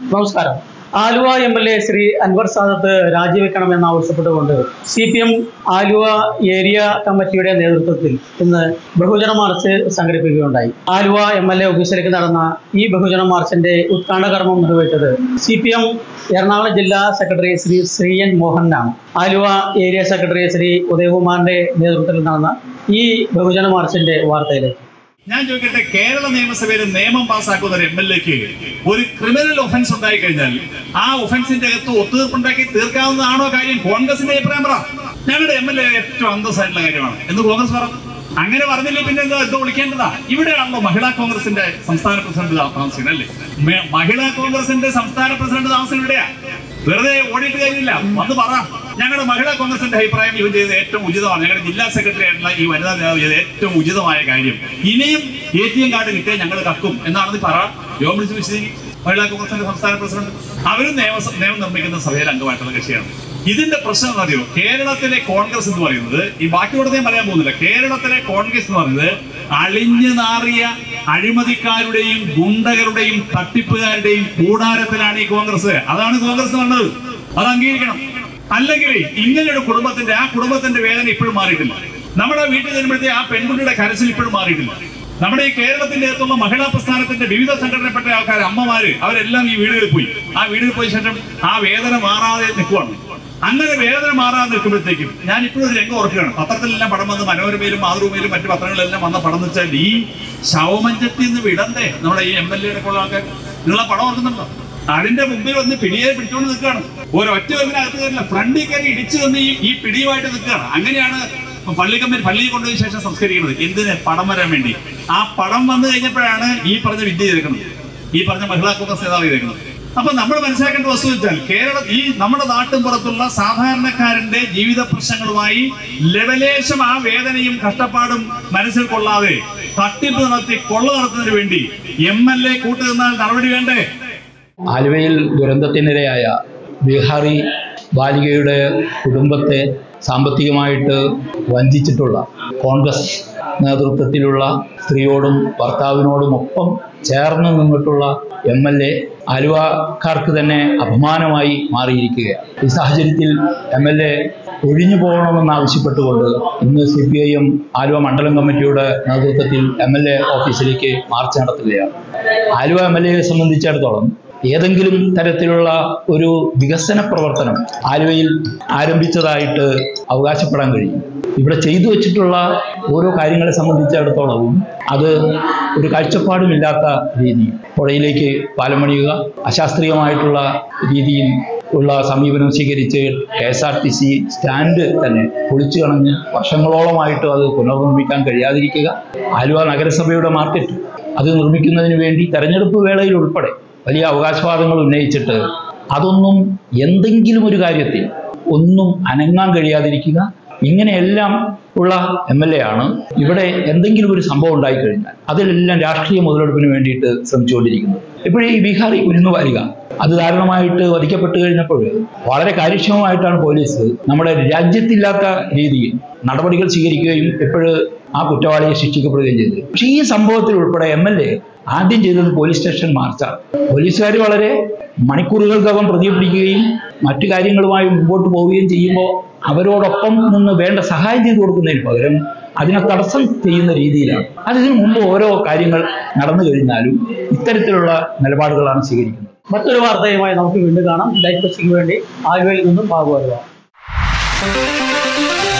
നമസ്കാരം Aluva M L A Shri Anwar Sadath രാജിവെക്കണമെന്ന് ആവശ്യപ്പെട്ടുകൊണ്ട് C P M Aluva area കമ്മിറ്റിയുടെ നേതൃത്വത്തിൽ ഇന്ന് ബഹുജന മാർച്ച് സംഘടിപ്പിക്കുകയുണ്ടായി ആലുവ എം എൽ എ ഓഫീസിലേക്ക് നടന്ന ഈ ബഹുജന മാർച്ചിന്റെ ഉദ്ഘാടന കർമ്മം നിർവഹിച്ചത് സി പി എം എറണാകുളം ജില്ലാ സെക്രട്ടറി ശ്രീ ശ്രീ എൻ മോഹനാണ് ആലുവ ഏരിയ സെക്രട്ടറി ശ്രീ ഉദയകുമാറിന്റെ നേതൃത്വത്തിൽ നടന്ന ഈ ബഹുജന മാർച്ചിന്റെ വാർത്തയിലേക്ക് ഞാൻ ചോദിക്കട്ടെ കേരള നിയമസഭയിൽ നിയമം പാസ്സാക്കുന്ന ഒരു എം എൽ എക്ക് ഒരു ക്രിമിനൽ ഒഫൻസ് ഉണ്ടായി കഴിഞ്ഞാൽ ആ ഒഫൻസിന്റെ അകത്ത് ഒത്തുതീർപ്പുണ്ടാക്കി തീർക്കാവുന്നതാണോ കാര്യം കോൺഗ്രസിന്റെ അഭിപ്രായം പറ ഞങ്ങളുടെ എം എൽ എ ഏറ്റവും അന്തസ്സായിട്ടുള്ള കാര്യമാണ് എന്ന് കോൺഗ്രസ് പറ അങ്ങനെ പറഞ്ഞില്ലേ പിന്നെ എന്താ ഇത് വിളിക്കേണ്ടതാ ഇവിടെയാണല്ലോ മഹിളാ കോൺഗ്രസിന്റെ സംസ്ഥാന പ്രസിഡന്റ് താമസിക്കുന്നത് അല്ലേ മെ- മഹിളാ കോൺഗ്രസിന്റെ സംസ്ഥാന പ്രസിഡന്റ് താമസം ഇവിടെയാ വെറുതെ ഓടിയിട്ട് കഴിഞ്ഞില്ല വന്ന് പറ ഞങ്ങളുടെ മഹിളാ കോൺഗ്രസിന്റെ അഭിപ്രായം ഇവൻ ചെയ്തത് ഏറ്റവും ഉചിതമാണ് ഞങ്ങളുടെ ജില്ലാ സെക്രട്ടറി ആയിട്ടുള്ള ഈ വനിതാ നേതാവ് ചെയ്തത് ഏറ്റവും ഉചിതമായ കാര്യം ഇനിയും എ ടി എം കാർഡ് കിട്ടിയാൽ ഞങ്ങൾ കക്കും എന്നാണെന്ന് പറ യോഗം വിളിച്ച് വിശദീകരിക്കും മഹിളാ കോൺഗ്രസിന്റെ സംസ്ഥാന പ്രസിഡന്റ് അവരും നിയമ നിയമം നിർമ്മിക്കുന്ന സഭയിൽ അംഗമായിട്ടുള്ള കക്ഷിയാണ് ഇതിന്റെ പ്രശ്നം എന്താ അറിയോ കേരളത്തിലെ കോൺഗ്രസ് എന്ന് പറയുന്നത് ഈ ബാക്കിയോട് ഞാൻ പറയാൻ പോകുന്നില്ല കേരളത്തിലെ കോൺഗ്രസ് എന്ന് പറയുന്നത് അളിഞ്ഞു നാറിയ അഴിമതിക്കാരുടെയും ഗുണ്ടകളുടെയും തട്ടിപ്പുകാരുടെയും കൂടാരത്തിലാണ് ഈ കോൺഗ്രസ് അതാണ് കോൺഗ്രസ് എന്ന് പറഞ്ഞത് അത് അംഗീകരിക്കണം അല്ലെങ്കിൽ ഇങ്ങനെയൊരു കുടുംബത്തിന്റെ ആ കുടുംബത്തിന്റെ വേദന ഇപ്പോഴും മാറിയിട്ടില്ല നമ്മുടെ വീട്ടിൽ ചെല്ലുമ്പോഴത്തെ ആ പെൺകുട്ടിയുടെ കരച്ചിൽ ഇപ്പോഴും മാറിയിട്ടില്ല നമ്മുടെ ഈ കേരളത്തിന്റെ അകത്തുള്ള മഹിളാ പ്രസ്ഥാനത്തിന്റെ വിവിധ സംഘടനപ്പെട്ട ആൾക്കാർ അമ്മമാര് അവരെല്ലാം ഈ വീടുകളിൽ പോയി ആ വീടുകളിൽ പോയ ശേഷം ആ വേദന മാറാതെ നിൽക്കുവാണ് അങ്ങനെ വേദന മാറാതെ നിൽക്കുമ്പോഴത്തേക്കും ഞാൻ ഇപ്പോഴും ഒരു രംഗം ഓർക്കുകയാണ് പത്രത്തിലെല്ലാം പടം വന്ന് മനോരമയിലും മാതൃഭൂമിയിലും മറ്റു പത്രങ്ങളിലെല്ലാം വന്ന പടം എന്ന് വെച്ചാൽ ഈ ശവമഞ്ചത്തിൽ നിന്ന് വിടണ്ടേ നമ്മുടെ ഈ എം എൽ എയുടെ ഉള്ള ആൾക്കാർ നിങ്ങളെ പടം ഓർക്കുന്നുണ്ടോ അതിന്റെ മുമ്പിൽ വന്ന് പിടിയെ പിടിച്ചുകൊണ്ട് നിൽക്കുകയാണ് ഒരൊറ്റ ഒന്നിനകത്ത് കയറില്ല ഫ്രണ്ടിൽ കയറി ഇടിച്ചു വന്ന് ഈ ഈ പിടിയുമായിട്ട് നിൽക്കുകയാണ് അങ്ങനെയാണ് പള്ളി കമ്പനി പള്ളിയിൽ കൊണ്ടുപോയ ശേഷം സംസ്കരിക്കുന്നത് എന്തിന് പടം വരാൻ വേണ്ടി ആ പടം വന്നു കഴിഞ്ഞപ്പോഴാണ് ഈ പറഞ്ഞ വിദ്യ ചെയ്തേക്കുന്നത് ഈ പറഞ്ഞ മഹിളാ കോൺഗ്രസ് നേതാവ് ചെയ്തേക്കുന്നത് അപ്പൊ നമ്മൾ മനസ്സിലാക്കേണ്ട വസ്തു വെച്ചാൽ കേരള ഈ നമ്മുടെ നാട്ടിൻ പുറത്തുള്ള സാധാരണക്കാരന്റെ ജീവിത പ്രശ്നങ്ങളുമായി ലെവലേശം ആ വേദനയും കഷ്ടപ്പാടും മനസ്സിൽ കൊള്ളാതെ തട്ടിപ്പ് നടത്തി കൊള്ള നടത്തുന്നതിന് വേണ്ടി എം എൽ എ കൂട്ടുനിന്നാൽ നടപടി വേണ്ടേ ആലുവയിൽ ദുരന്തത്തിനിരയായ ബീഹാറി ബാലികയുടെ കുടുംബത്തെ സാമ്പത്തികമായിട്ട് വഞ്ചിച്ചിട്ടുള്ള കോൺഗ്രസ് നേതൃത്വത്തിലുള്ള സ്ത്രീയോടും ഭർത്താവിനോടും ഒപ്പം ചേർന്ന് നിന്നിട്ടുള്ള എം എൽ എ ആലുവക്കാർക്ക് തന്നെ അപമാനമായി മാറിയിരിക്കുകയാണ് ഈ സാഹചര്യത്തിൽ എം എൽ എ ഒഴിഞ്ഞു പോകണമെന്ന് ആവശ്യപ്പെട്ടുകൊണ്ട് ഇന്ന് C P I M Aluva മണ്ഡലം കമ്മിറ്റിയുടെ നേതൃത്വത്തിൽ എം എൽ എ ഓഫീസിലേക്ക് മാർച്ച് നടത്തുകയാണ് ആലുവ എം എൽ എയെ സംബന്ധിച്ചിടത്തോളം ഏതെങ്കിലും തരത്തിലുള്ള ഒരു വികസന പ്രവർത്തനം ആലുവയിൽ ആരംഭിച്ചതായിട്ട് അവകാശപ്പെടാൻ കഴിയും ഇവിടെ ചെയ്തു വെച്ചിട്ടുള്ള ഓരോ കാര്യങ്ങളെ സംബന്ധിച്ചിടത്തോളവും അത് ഒരു കാഴ്ചപ്പാടുമില്ലാത്ത രീതി പുഴയിലേക്ക് പാലം പണിയുക അശാസ്ത്രീയമായിട്ടുള്ള രീതിയിൽ ഉള്ള സമീപനം സ്വീകരിച്ച് K S R T C stand തന്നെ പൊളിച്ചു കളഞ്ഞ് വർഷങ്ങളോളമായിട്ട് അത് പുനർനിർമ്മിക്കാൻ കഴിയാതിരിക്കുക ആലുവ നഗരസഭയുടെ മാർക്കറ്റ് അത് നിർമ്മിക്കുന്നതിന് വേണ്ടി തെരഞ്ഞെടുപ്പ് വേളയിൽ ഉൾപ്പെടെ വലിയ അവകാശവാദങ്ങൾ ഉന്നയിച്ചിട്ട് അതൊന്നും എന്തെങ്കിലും ഒരു കാര്യത്തിൽ ഒന്നും അനങ്ങാൻ കഴിയാതിരിക്കുക ഇങ്ങനെയെല്ലാം ഉള്ള എം എൽ എ ആണ് ഇവിടെ എന്തെങ്കിലും ഒരു സംഭവം ഉണ്ടായിക്കഴിഞ്ഞാൽ അതിലെല്ലാം രാഷ്ട്രീയ മുതലെടുപ്പിന് വേണ്ടിയിട്ട് ശ്രമിച്ചുകൊണ്ടിരിക്കുന്നത് ഇപ്പോഴേ ഈ ബീഹാറി കുരുന്നുവാലിക അത് ദാരുണമായിട്ട് വധിക്കപ്പെട്ടു കഴിഞ്ഞപ്പോൾ വളരെ കാര്യക്ഷമമായിട്ടാണ് പോലീസ് നമ്മുടെ രാജ്യത്തില്ലാത്ത രീതിയിൽ നടപടികൾ സ്വീകരിക്കുകയും ഇപ്പോഴ് ആ കുറ്റവാളിയെ ശിക്ഷിക്കപ്പെടുകയും ചെയ്തത് പക്ഷേ ഈ സംഭവത്തിൽ ഉൾപ്പെടെ എം എൽ എ ആദ്യം ചെയ്തത് പോലീസ് സ്റ്റേഷൻ മാർച്ചാണ് പോലീസുകാർ വളരെ മണിക്കൂറുകൾക്കകം പ്രതിയെ പിടിക്കുകയും മറ്റു കാര്യങ്ങളുമായി മുമ്പോട്ട് പോവുകയും ചെയ്യുമ്പോൾ അവരോടൊപ്പം നിന്ന് വേണ്ട സഹായം ചെയ്തു കൊടുക്കുന്നതിന് പകരം അതിനെ തടസ്സം ചെയ്യുന്ന രീതിയിലാണ് അതിനു മുമ്പ് ഓരോ കാര്യങ്ങൾ നടന്നു കഴിഞ്ഞാലും ഇത്തരത്തിലുള്ള നിലപാടുകളാണ് സ്വീകരിക്കുന്നത് മറ്റൊരു വാർത്തയുമായി നമുക്ക് വീണ്ടും കാണാം ലൈഫ് ബസ്സിക്ക് വേണ്ടി ആലുവയിൽ നിന്നും ബാബു വരുവാം